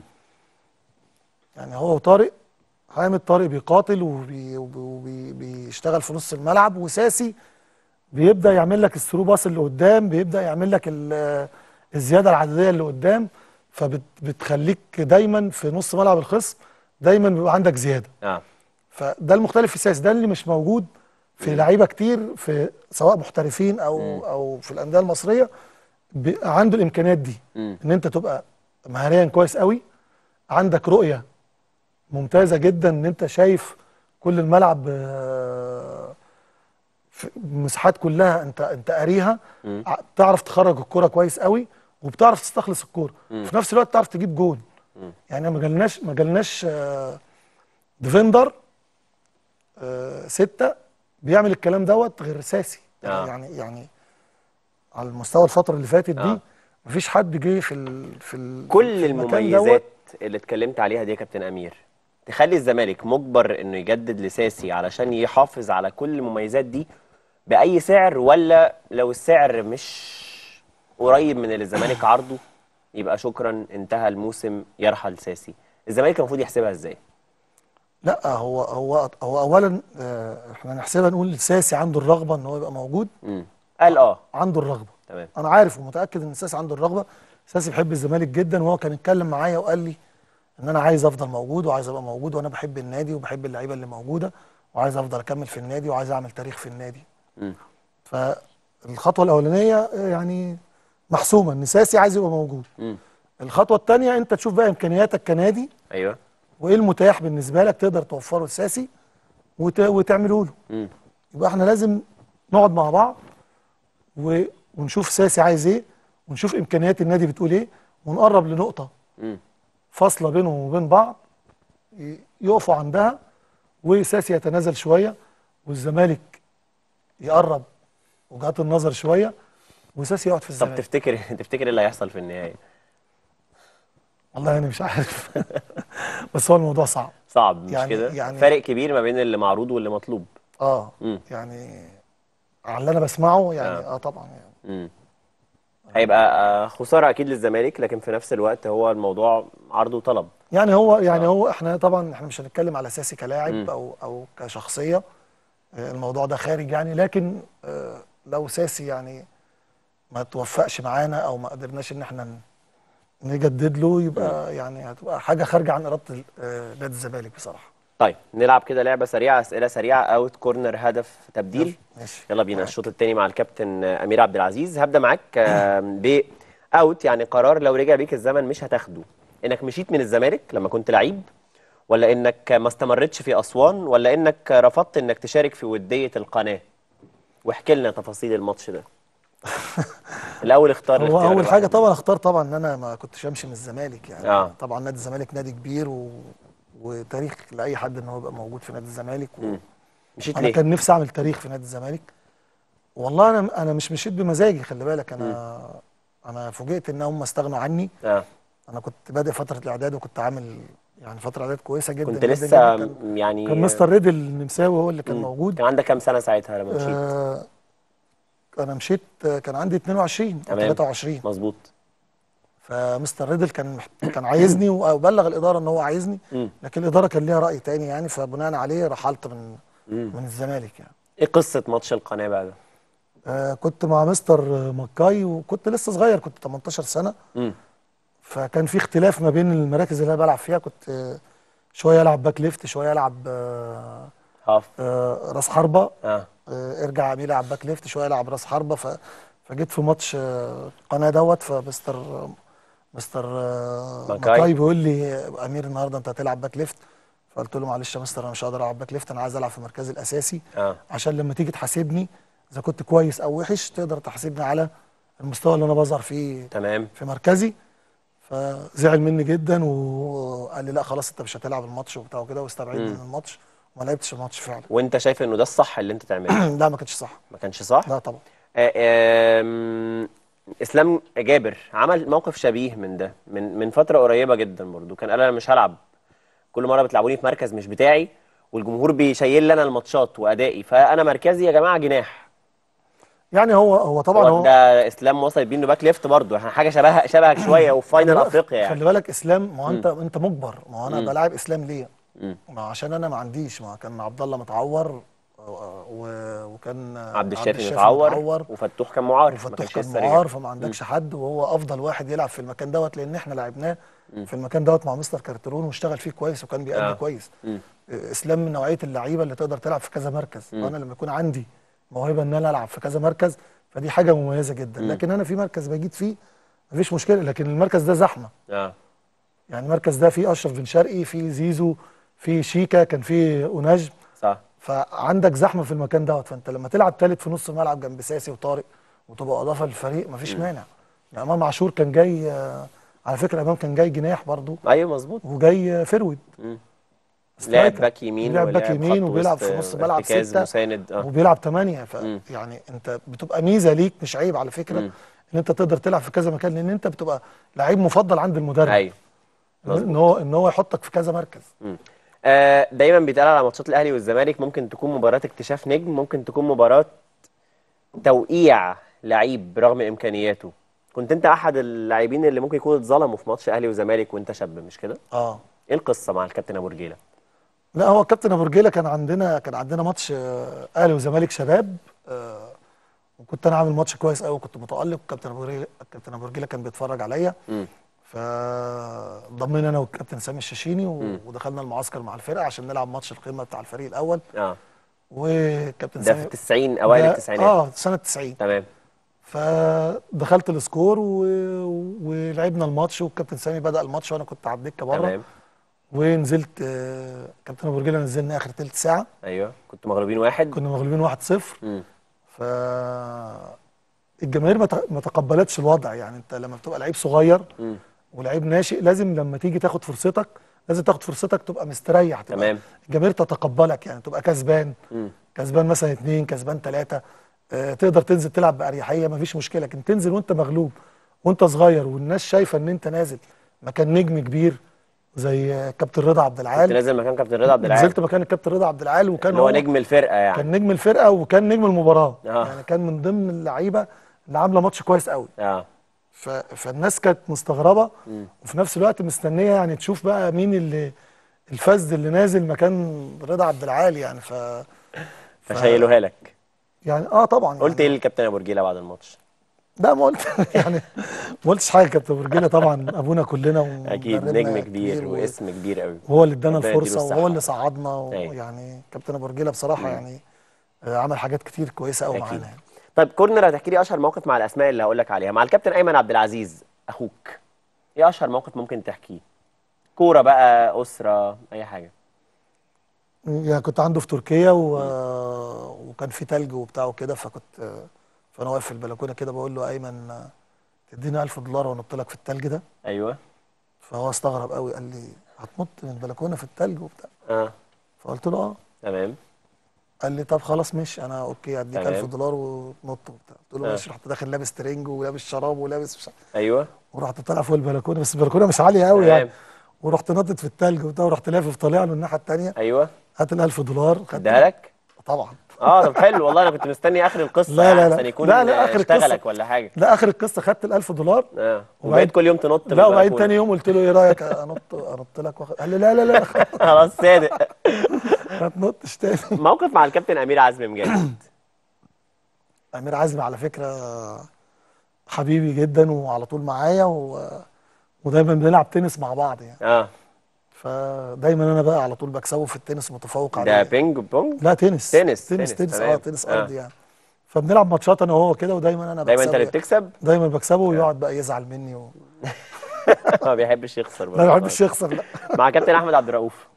يعني هو وطارق حامد طارق بيقاتل وبي- وبي- وبي- بيشتغل في نص الملعب وساسي بيبدا يعمل لك الثرو باص اللي قدام بيبدا يعمل لك ال- الزياده العدديه اللي قدام فبتخليك دايما في نص ملعب الخصم دايما بيبقى عندك زياده اه فده المختلف في ساسي ده اللي مش موجود في لعيبه كتير في سواء محترفين او او في الانديه المصريه بيبقى عنده الامكانيات دي مم. ان انت تبقى مهاريا كويس قوي عندك رؤيه ممتازه جدا ان انت شايف كل الملعب آه، في المساحات كلها انت انت قاريها مم. ع- تعرف تخرج الكرة كويس قوي وبتعرف تستخلص الكرة في نفس الوقت تعرف تجيب جون مم. يعني ما جالناش ما جالناش آه، ديفندر آه، ستة بيعمل الكلام دوت غير ساسي آه. يعني يعني على المستوى الفترة اللي فاتت دي آه. مفيش حد جه في ال في ال كل في المكان المميزات دوت. اللي اتكلمت عليها دي يا كابتن امير تخلي الزمالك مجبر انه يجدد لساسي علشان يحافظ على كل المميزات دي باي سعر ولا لو السعر مش قريب من اللي الزمالك عرضه يبقى شكرا انتهى الموسم يرحل ساسي الزمالك المفروض يحسبها ازاي لا هو هو هو اولا آه، احنا نحسبها نقول ساسي عنده الرغبه ان هو يبقى موجود مم. قال اه عنده الرغبه تمام انا عارف ومتاكد ان ساسي عنده الرغبه ساسي بيحب الزمالك جدا وهو كان اتكلم معايا وقال لي ان انا عايز افضل موجود وعايز ابقى موجود وانا بحب النادي وبحب اللعيبه اللي موجوده وعايز افضل اكمل في النادي وعايز اعمل تاريخ في النادي مم. فالخطوه الاولانيه آه، يعني محسومه ان ساسي عايز يبقى موجود مم. الخطوه الثانيه انت تشوف بقى امكانياتك كنادي ايوه وايه المتاح بالنسبه لك تقدر توفره لساسي وت... وتعمله له مم. يبقى احنا لازم نقعد مع بعض و... ونشوف ساسي عايز ايه ونشوف امكانيات النادي بتقول ايه ونقرب لنقطه مم. فاصله بينهم وبين بعض ي- يقفوا عندها وساسي يتنازل شويه والزمالك يقرب وجهات النظر شويه وساسي يقعد في طب الزمالك تفتكر تفتكر ايه اللي هيحصل في النهايه والله انا مش عارف بس هو الموضوع صعب صعب مش يعني- كده يعني- فارق كبير ما بين اللي معروض واللي مطلوب اه مم. يعني على اللي انا بسمعه يعني آه. اه, طبعا يعني مم. هيبقى آه، خساره اكيد للزمالك لكن في نفس الوقت هو الموضوع عرض وطلب يعني هو يعني آه. هو احنا طبعا احنا مش هنتكلم على ساسي مم. كلاعب او او كشخصيه آه، الموضوع ده خارج يعني لكن آه، لو ساسي يعني ما توفقش معانا او ما قدرناش ان احنا ن- نجدد له يبقى يعني هتبقى حاجه خارجه عن اراده ال- آه، نادي الزمالك بصراحه طيب نلعب كده لعبه سريعه اسئله سريعه اوت كورنر هدف تبديل ماشي يلا بينا الشوط الثاني مع الكابتن آه، امير عبد العزيز هبدا معاك آه، ب اوت يعني قرار لو رجع بيك الزمن مش هتاخده انك مشيت من الزمالك لما كنت لعيب ولا انك ما استمرتش في اسوان ولا انك رفضت انك تشارك في وديه القناه واحكي لنا تفاصيل الماتش ده الاول اختار هو الاختيار اول الواحد. حاجه طبعا اختار طبعا ان انا ما كنتش امشي من الزمالك يعني آه. طبعا نادي الزمالك نادي كبير و... وتاريخ لاي حد ان هو يبقى موجود في نادي الزمالك و... مم. مشيت انا ليه؟ كان نفسي اعمل تاريخ في نادي الزمالك والله انا انا مش مشيت بمزاجي خلي بالك انا انا فوجئت ان هم استغنوا عني اه انا كنت بادئ فتره الاعداد وكنت عامل يعني فتره اعداد كويسه جدا كنت جدا لسه جدا. كان, يعني كان مستر ريدل النمساوي هو اللي كان مم. موجود كان عندك كام سنه ساعتها لما مشيت؟ آه انا مشيت آه، كان عندي 22 او تمام. 23 مظبوط فمستر ريدل كان مح- كان عايزني وبلغ الاداره ان هو عايزني مم. لكن الاداره كان ليها راي تاني يعني فبناء عليه رحلت من مم. من الزمالك يعني ايه قصه ماتش القناه بقى ده؟ آه كنت مع مستر آه، مكاي وكنت لسه صغير كنت 18 سنه مم. فكان في اختلاف ما بين المراكز اللي انا بلعب فيها كنت آه، شويه العب باك ليفت شويه العب آه، هاف آه، راس حربه اه آه، ارجع اميل العب باك ليفت شويه العب راس حربه ف... فجيت في ماتش آه، القناه دوت فمستر مستر آه، مكاي. مكاي بيقول لي آه، امير النهارده انت هتلعب باك ليفت فقلت له معلش يا مستر انا مش هقدر العب باك ليفت انا عايز العب في مركزي الاساسي اه عشان لما تيجي تحاسبني اذا كنت كويس او وحش تقدر تحاسبني على المستوى اللي انا بظهر فيه تمام في مركزي فزعل مني جدا وقال لي لا خلاص انت مش هتلعب الماتش وبتاع وكده واستبعدني مم. من الماتش وما لعبتش الماتش فعلا وانت شايف انه ده الصح اللي انت تعمله لا ما كانش صح ما كانش صح؟ لا طبعا آه، آم، اسلام جابر عمل موقف شبيه من ده من من فتره قريبه جدا برضو كان قال انا مش هلعب كل مره بتلعبوني في مركز مش بتاعي والجمهور بيشيل لي انا الماتشات وادائي فانا مركزي يا جماعه جناح يعني هو هو طبعا هو هو ده اسلام وصل بيه انه باك ليفت برضو احنا حاجه شبه شبهك شويه وفي فاينل خلي بالك- افريقيا يعني خلي بالك اسلام ما هو انت انت مجبر ما هو انا مم. بلاعب اسلام ليه؟ مم. ما عشان انا ما عنديش ما كان عبد الله متعور و- وكان عبد الشافي متعور وفتوح كان معار ما وفتوح كانش كان لسه رجع. معار فما عندكش حد وهو افضل واحد يلعب في المكان دوت لان احنا لعبناه في المكان دوت مع مستر كارترون واشتغل فيه كويس وكان بيأدي آه. كويس مم. اسلام من نوعيه اللعيبه اللي تقدر تلعب في كذا مركز وانا لما يكون عندي موهبه ان انا العب في كذا مركز فدي حاجه مميزه جدا لكن انا في مركز بجيد فيه مفيش مشكله لكن المركز ده زحمه اه يعني المركز ده فيه اشرف بن شرقي فيه زيزو فيه شيكا كان فيه اوناج صح فعندك زحمه في المكان دوت فانت لما تلعب ثالث في نص الملعب جنب ساسي وطارق وتبقى اضافه للفريق مفيش مانع يعني امام عاشور كان جاي آه، على فكره امام كان جاي جناح برضو ايوه مظبوط وجاي آه، فرود مم. سترايكر. لعب باك يمين لعب باك ولعب يمين خط وبيلعب وسط في نص ملعب ارتكاز ستة مساند اه وبيلعب ثمانية ف مم. يعني انت بتبقى ميزه ليك مش عيب على فكره مم. ان انت تقدر تلعب في كذا مكان لان انت بتبقى لعيب مفضل عند المدرب ايوه مظبوط. ان هو ان هو يحطك في كذا مركز مم. آه دايما بيتقال على ماتشات الاهلي والزمالك ممكن تكون مباراه اكتشاف نجم ممكن تكون مباراه توقيع لعيب رغم امكانياته كنت انت احد اللاعبين اللي ممكن يكونوا اتظلموا في ماتش اهلي وزمالك وانت شاب مش كده اه ايه القصه مع الكابتن ابو رجيله لا هو كابتن ابو رجيله كان عندنا كان عندنا ماتش آه، اهلي وزمالك شباب آه، وكنت انا عامل ماتش كويس قوي كنت متالق كابتن ابو رجيله كابتن ابو رجيله كان بيتفرج عليا مم. فضمينا انا والكابتن سامي الشاشيني و- ودخلنا المعسكر مع الفرقه عشان نلعب ماتش القمه بتاع الفريق الاول اه وكابتن ده في سامي 90 اوائل ده- التسعينات اه سنه 90 تمام فدخلت السكور و... ولعبنا الماتش والكابتن سامي بدا الماتش وانا كنت على الدكه بره تمام ونزلت آه، كابتن ابو رجيله نزلنا اخر تلت ساعه ايوه كنت مغلوبين واحد كنا مغلوبين 1-0 مم. ف الجماهير ما ت- ما تقبلتش الوضع يعني انت لما بتبقى لعيب صغير مم. ولعيب ناشئ لازم لما تيجي تاخد فرصتك لازم تاخد فرصتك تبقى مستريح تبقى تمام. الجماهير تتقبلك يعني تبقى كسبان مم. كسبان مثلا اتنين كسبان تلاته آه تقدر تنزل تلعب باريحيه مفيش مشكله لكن تنزل وانت مغلوب وانت صغير والناس شايفه ان انت نازل مكان نجم كبير زي آه، كابتن رضا عبد كنت العال نازل مكان كابتن رضا عبد العال نزلت مكان الكابتن رضا عبد العال وكان اللي هو نجم الفرقه يعني كان نجم الفرقه وكان نجم المباراه آه. يعني كان من ضمن اللعيبه اللي عامله ماتش كويس قوي اه ف... فالناس كانت مستغربه وفي نفس الوقت مستنيه يعني تشوف بقى مين اللي الفذ اللي نازل مكان رضا عبد العال يعني ف فشيلوها لك يعني اه طبعا قلت ايه يعني للكابتن ابو رجيله بعد الماتش لا ما قلت يعني ما قلتش حاجه كابتن برجيله طبعا ابونا كلنا اكيد ومدربنا نجم كبير و- واسم كبير قوي وهو اللي ادانا ربنا يديله الفرصه الصحة. وهو اللي صعدنا أيوة. ويعني كابتن ابو رجيله بصراحه يعني آه، عمل حاجات كتير كويسه قوي أكيد. معانا يعني. طيب كورنر هتحكي لي اشهر موقف مع الاسماء اللي هقول لك عليها مع الكابتن ايمن عبد العزيز اخوك ايه اشهر موقف ممكن تحكيه كوره بقى اسره اي حاجه يعني كنت عنده في تركيا و... وكان في تلج وبتاع وكده فكنت فانا واقف في البلكونه كده بقول له ايمن آه، تديني 1000 دولار وانط لك في التلج ده ايوه فهو استغرب قوي قال لي هتنط من البلكونه في التلج وبتاع اه فقلت له اه تمام قال لي طب خلاص ماشي انا اوكي هديك تمام. 1000 دولار ونط وبتاع قلت له آه. ماشي رحت داخل لابس ترنج ولابس شراب ولابس مش عارف- ايوه ورحت طالع فوق البلكونه بس البلكونه مش عاليه قوي تمام. يعني ورحت نطت في التلج وبتاع ورحت لافف طالع له الناحيه الثانيه ايوه هات ال 1000 دولار خدت اديها لك طبعا اه طب حلو والله انا كنت مستني اخر القصه لا، لا، لا. احسن يكون لا، لا، آخر اشتغلك القصة. ولا حاجه لا اخر القصه خدت ال 1000 دولار اه وبعدين- وبقيت كل يوم تنط من لا وبعدين البلكونة. تاني يوم قلت له ايه رايك انط انط لك واخد قال لي لا لا لا خلاص صادق ما تنطش تاني موقف مع الكابتن امير عزمي مجاهد امير عزمي على فكره حبيبي جدا وعلى طول معايا و... ودايما بنلعب تنس مع بعض يعني اه فدايما انا بقى على طول بكسبه في التنس متفوق ده عليه بينج بونج لا تنس تنس، تنس تنس، تنس, تمام. اه تنس آه. ارضي يعني فبنلعب ماتشات انا وهو كده ودايما انا دايما انت بكسبه اللي بتكسب دايما بكسبه ويقعد بقى يزعل مني و... ما بيحبش يخسر لا برضه ما بحبش يخسر لا مع كابتن احمد عبد الرؤوف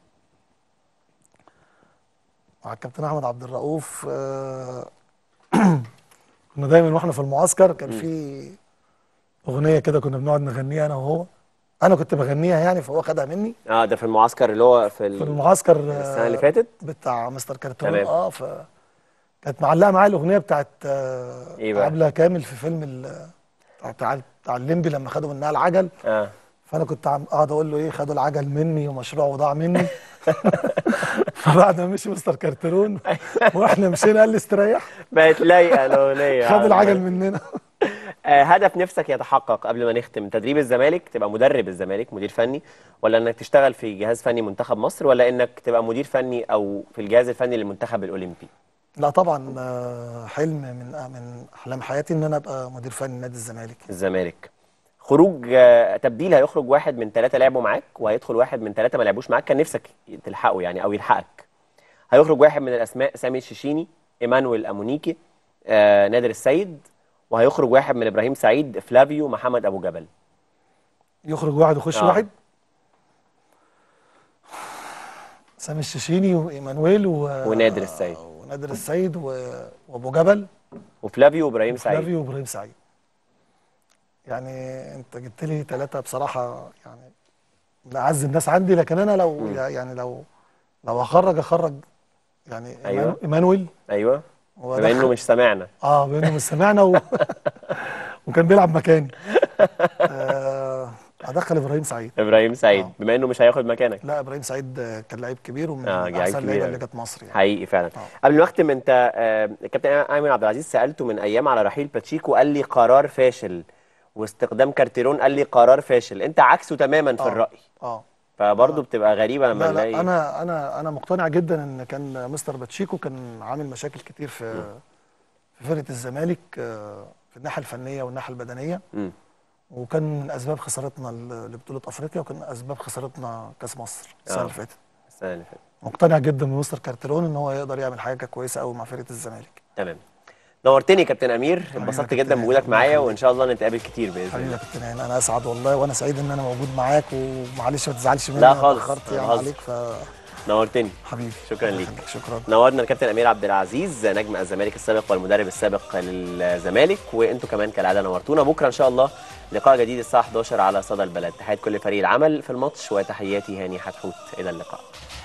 مع الكابتن احمد عبد الرؤوف آه، كنا دايما واحنا في المعسكر كان في اغنيه كده كنا بنقعد نغنيها انا وهو انا كنت بغنيها يعني فهو خدها مني اه ده في المعسكر اللي هو في في ال- المعسكر السنه اللي آه، فاتت بتاع مستر كرتون تمام. اه ف كانت معلقه معايا الاغنيه بتاعت آه، إيه بقى؟ عبله كامل في فيلم ال- بتاع بتاع, بتاع الليمبي لما خدوا منها العجل اه فانا كنت عم قاعد اقول له ايه خدوا العجل مني ومشروعه ضاع مني فبعد ما مشي مستر كرتون واحنا مشينا قال لي استريح بقت لايقه الاغنيه خد العجل مننا آه هدف نفسك يتحقق قبل ما نختم تدريب الزمالك تبقى مدرب الزمالك مدير فني ولا انك تشتغل في جهاز فني منتخب مصر ولا انك تبقى مدير فني او في الجهاز الفني للمنتخب الاولمبي لا طبعا آه، حلم من آه، من احلام حياتي ان انا ابقى مدير فني نادي الزمالك الزمالك خروج آه، تبديل هيخرج واحد من ثلاثة لعبوا معاك وهيدخل واحد من ثلاثة ما لعبوش معاك كان نفسك تلحقه يعني او يلحقك هيخرج واحد من الاسماء سامي الشيشيني ايمانويل امونيكي آه نادر السيد وهيخرج واحد من ابراهيم سعيد فلافيو محمد ابو جبل يخرج واحد ويخش آه. واحد سامي الشيشيني وايمانويل و... ونادر السيد. ونادر السيد و... وابو جبل وفلافيو وابراهيم سعيد فلافي وابراهيم سعيد يعني انت جبت لي ثلاثه بصراحه يعني من اعز الناس عندي لكن انا لو يعني لو لو هخرج اخرج يعني أيوة. ايمانويل ايوه وأدخل- بما انه مش سامعنا اه بانه مش سمعنا و... وكان بيلعب مكاني آه، ادخل ابراهيم سعيد ابراهيم سعيد آه. بما انه مش هياخد مكانك لا ابراهيم سعيد آه، كان لعيب كبير ومن آه، لعيب احسن كبير اللعيبه أوي. اللي جت مصر يعني حقيقي فعلا آه. قبل ما اختم انت آه، الكابتن ايمن عبد العزيز سالته من ايام على رحيل باتشيكو قال لي قرار فاشل واستخدام كارتيرون قال لي قرار فاشل انت عكسه تماما في آه. الراي اه فبرضه بتبقى غريبه لما لا نلاقي لا انا انا انا مقتنع جدا ان كان مستر باتشيكو كان عامل مشاكل كتير في في فرقه الزمالك آه، في الناحيه الفنيه والناحيه البدنيه مم. وكان من اسباب خسارتنا ل- لبطوله افريقيا وكان من اسباب خسارتنا كاس مصر السنه آه. اللي فاتت السنه اللي فاتت مقتنع جدا بمستر كارتيرون ان هو يقدر يعمل حاجه كويسه قوي مع فرقه الزمالك تمام نورتني كابتن امير اتبسطت كابتن جدا هاني. بوجودك الله معايا يخليك. وان شاء الله نتقابل كتير باذن حبيبي الله يا كابتن هاني انا اسعد والله وانا سعيد ان انا موجود معاك ومعلش ما تزعلش مني لا أنا خالص، اتاخرت أنا يعني بهزر. عليك نورتني فحبيبي شكراً الله ليك. يخليك، شكرا نورنا الكابتن امير عبد العزيز نجم الزمالك السابق والمدرب السابق للزمالك وانتوا كمان كالعاده نورتونا بكره ان شاء الله لقاء جديد الساعه 11 على صدى البلد تحيات كل فريق العمل في الماتش وتحياتي هاني حتحوت الى اللقاء